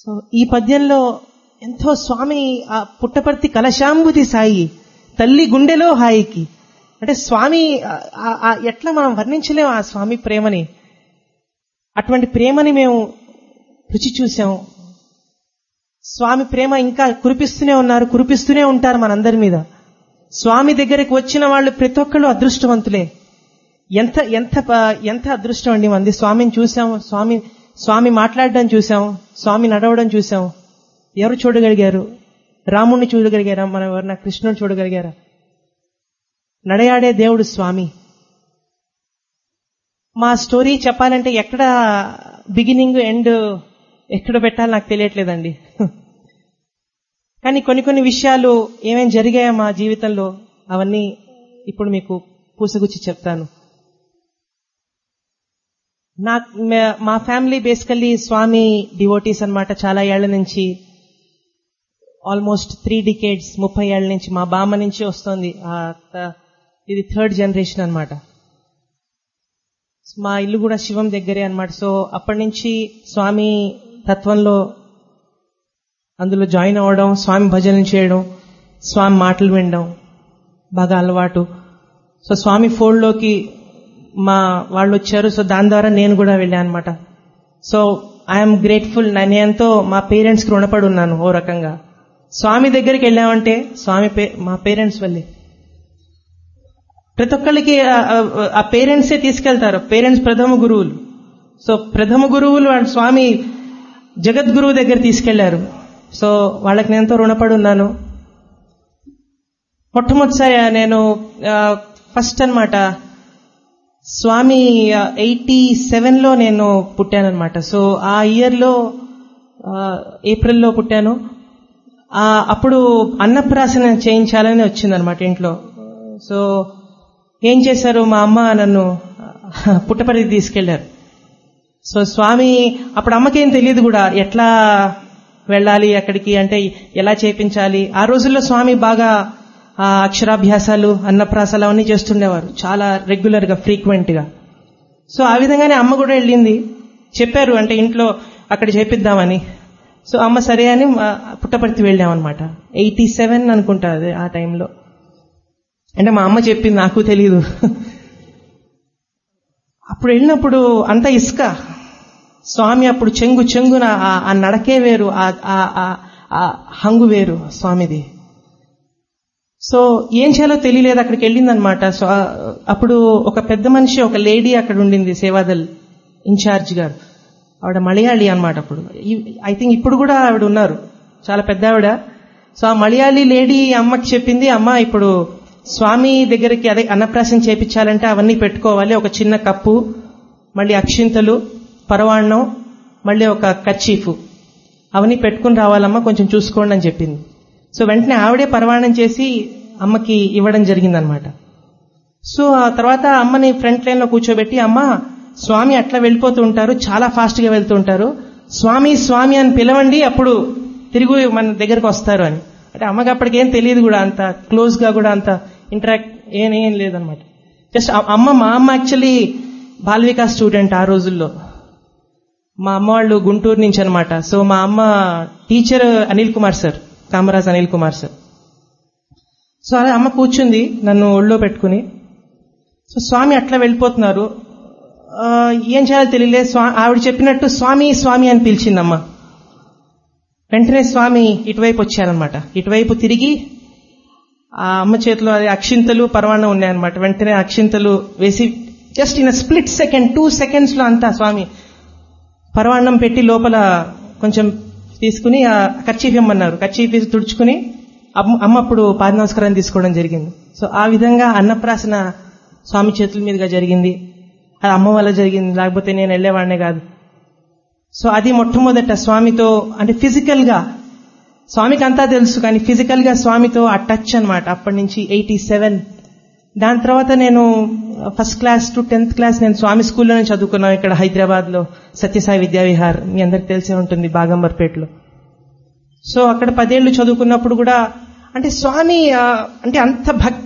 so ఈ పద్యంలో ఎంతో స్వామి ఆ పుట్టపర్తి కలశాంబుతి సాయి తల్లి గుండెలో హాయికి అంటే స్వామి ఆ- ఆ- ఆ ఎట్లా మనం వర్ణించలేం ఆ స్వామి ప్రేమని అటువంటి ప్రేమని మేము రుచి చూసాం స్వామి ప్రేమ ఇంకా కురిపిస్తూనే ఉన్నారు కురిపిస్తూనే ఉంటారు మనందరి మీద స్వామి దగ్గరికి వచ్చిన వాళ్ళు ప్రతి ఒక్కళ్ళు అదృష్టవంతులే ఎంత ఎంత ప- ఎంత అదృష్టం అండి మంది స్వామిని చూసాం స్వామి స్వామి మాట్లాడడం చూసాం స్వామి నడవడం చూసాం ఎవరు చూడగలిగారు రాముణ్ణి చూడగలిగారా మనం ఎవరన్నా కృష్ణుని చూడగలిగారా నడయాడే దేవుడు స్వామి మా స్టోరీ చెప్పాలంటే ఎక్కడ బిగినింగ్ ఎండ్ ఎక్కడ పెట్టాలో నాకు తెలియట్లేదండి కానీ కొన్ని కొన్ని విషయాలు ఏమేం జరిగాయో మా జీవితంలో అవన్నీ ఇప్పుడు మీకు పూసగుచ్చి చెప్తాను నా మే- మా ఫ్యామిలీ బేసికల్లీ స్వామి డివోటీస్ అన్నమాట చాలా ఏళ్ల నుంచి ఆల్మోస్ట్ త్రీ డికేడ్స్ ముప్పై ఏళ్ల నుంచి మా బామ్మ నుంచి వస్తుంది ఆ త- ఇది థర్డ్ జనరేషన్ అన్నమాట మా ఇల్లు కూడా శివం దగ్గరే అన్నమాట సో అప్పటి నుంచి స్వామి తత్వంలో అందులో జాయిన్ అవ్వడం స్వామి భజనలు చేయడం స్వామి మాటలు వినడం బాగా అలవాటు సో స్వామి ఫోల్డ్లోకి మా వాళ్ళు వచ్చారు సో దాని ద్వారా నేను కూడా వెళ్ళాను అనమాట సో ఐఎమ్ గ్రేట్ఫుల్ నేను ఎంతో మా పేరెంట్స్కి రుణపడి ఉన్నాను ఓ రకంగా స్వామి దగ్గరికి వెళ్ళామంటే స్వామి పే- మా పేరెంట్స్ వల్లే ప్రతి ఒక్కళ్ళకి ఆ- ఆ- ఆ పేరెంట్సే తీసుకెళ్తారు పేరెంట్స్ ప్రథమ గురువులు సో ప్రథమ గురువులు అండ్ స్వామి జగద్గురువు దగ్గర తీసుకెళ్లారు సో వాళ్ళకి నేను ఎంతో రుణపడి ఉన్నాను మొట్టమొదటిసారి నేను ఫస్ట్ అన్నమాట స్వామి ఎయిటీ సెవెన్లో నేను పుట్టానన్నమాట సో ఆ ఇయర్లో ఏప్రిల్లో పుట్టాను ఆ, అప్పుడు అన్నప్రాసన చేయించాలని వచ్చిందనమాట ఇంట్లో సో ఏం చేశారు మా అమ్మ నన్ను పుట్టపర్తికి తీసుకెళ్లారు సో స్వామి అప్పుడు అమ్మకేం తెలియదు కూడా ఎట్లా వెళ్ళాలి అక్కడికి అంటే ఎలా చేపించాలి ఆ రోజుల్లో స్వామి బాగా ఆ, అక్షరాభ్యాసాలు అన్నప్రాసాలు అవన్నీ చేస్తుండేవారు చాలా రెగ్యులర్ గా ఫ్రీక్వెంట్ గా సో ఆ విధంగానే అమ్మ కూడా వెళ్ళింది చెప్పారు అంటే ఇంట్లో అక్కడ చేపిద్దామని సో అమ్మ సరే అని మా పుట్టపర్తి వెళ్ళామన్నమాట ఎయిటీ సెవెన్ అనుకుంటా అది ఆ టైంలో అంటే మా అమ్మ చెప్పింది నాకు తెలియదు అప్పుడు వెళ్ళినప్పుడు అంత ఇసుక స్వామి అప్పుడు చెంగు చెంగున ఆ- ఆ నడకే వేరు ఆ- ఆ- ఆ- ఆ హంగు వేరు స్వామిది సో ఏం చేయాలో తెలియలేదు అక్కడికి వెళ్ళిందనమాట సో ఆ- అప్పుడు ఒక పెద్ద మనిషి ఒక లేడీ అక్కడ ఉండింది సేవాదల్ ఇన్ఛార్జ్ గారు ఆవిడ మలయాళీ అన్నమాట అప్పుడు ఐ థింక్ ఇప్పుడు కూడా ఆవిడ ఉన్నారు చాలా పెద్ద ఆవిడ సో ఆ మలయాళీ లేడీ అమ్మకి చెప్పింది అమ్మ ఇప్పుడు స్వామి దగ్గరికి అదే అన్నప్రాసం చేపించాలంటే అవన్నీ పెట్టుకోవాలి ఒక చిన్న కప్పు మళ్ళీ అక్షింతలు పరవాణం మళ్ళీ ఒక కర్చీఫ్ అవన్నీ పెట్టుకుని రావాలమ్మా కొంచెం చూసుకోండి అని చెప్పింది సో వెంటనే ఆవిడే పరవాణం చేసి అమ్మకి ఇవ్వడం జరిగిందనమాట సో ఆ తర్వాత అమ్మని ఫ్రంట్ లైన్ లో కూర్చోబెట్టి అమ్మ స్వామి అట్లా వెళ్ళిపోతూ ఉంటారు చాలా ఫాస్ట్ గా వెళ్తూ ఉంటారు స్వామి స్వామి అని పిలవండి అప్పుడు తిరిగి మన దగ్గరకు వస్తారు అని అంటే అమ్మకి అప్పటికి ఏం తెలియదు కూడా అంత క్లోజ్ గా కూడా అంత ఇంటరాక్ట్ ఏం ఏం లేదనమాట జస్ట్ అమ్మ మా అమ్మ యాక్చువల్లీ బాల్వికా స్టూడెంట్ ఆ రోజుల్లో మా అమ్మ వాళ్ళు గుంటూరు నుంచి అనమాట సో మా అమ్మ teacher Anil Kumar sir Kamaraj Anil Kumar sir so అలా అమ్మ కూర్చుంది నన్ను ఒళ్ళో పెట్టుకుని సో స్వామి అట్లా వెళ్ళిపోతున్నారు ఆ, ఏం చేయాలో తెలియలేదు స్వా ఆవిడ చెప్పినట్టు స్వామి స్వామి అని పిలిచిందమ్మ వెంటనే స్వామి ఇటువైపు వచ్చారనమాట ఇటువైపు తిరిగి ఆ అమ్మ చేతిలో అది అక్షింతలు పరవాణం ఉన్నాయన్నమాట వెంటనే అక్షింతలు వేసి just in split second two seconds లో అంతా స్వామి పరవాన్నం పెట్టి లోపల కొంచెం తీసుకుని ఆ కర్చీఫ్ ఇమ్మన్నారు కర్చీఫ్ వేసి తుడుచుకుని అమ్మ అమ్మ అప్పుడు పాద నమస్కారం తీసుకోవడం జరిగింది సో ఆ విధంగా అన్నప్రాసన స్వామి చేతుల మీదుగా జరిగింది అది అమ్మ వల్ల జరిగింది లేకపోతే నేను వెళ్ళేవాడినే కాదు సో అది మొట్టమొదట స్వామితో అంటే ఫిజికల్ గా స్వామికి అంతా తెలుసు కానీ ఫిజికల్ గా స్వామితో ఆ టచ్ అన్నమాట అప్పటి నుంచి ఎయిటీ సెవెన్ దాని తర్వాత నేను first class to tenth class నేను స్వామి స్కూల్లోనే చదువుకున్నాను ఇక్కడ హైదరాబాద్ లో సత్యసాయి విద్యావిహార్ మీ అందరికి తెలిసే ఉంటుంది బాగంబర్పేటలో సో అక్కడ పదేళ్లు చదువుకున్నప్పుడు కూడా అంటే స్వామి ఆ, అంటే అంత భక్తి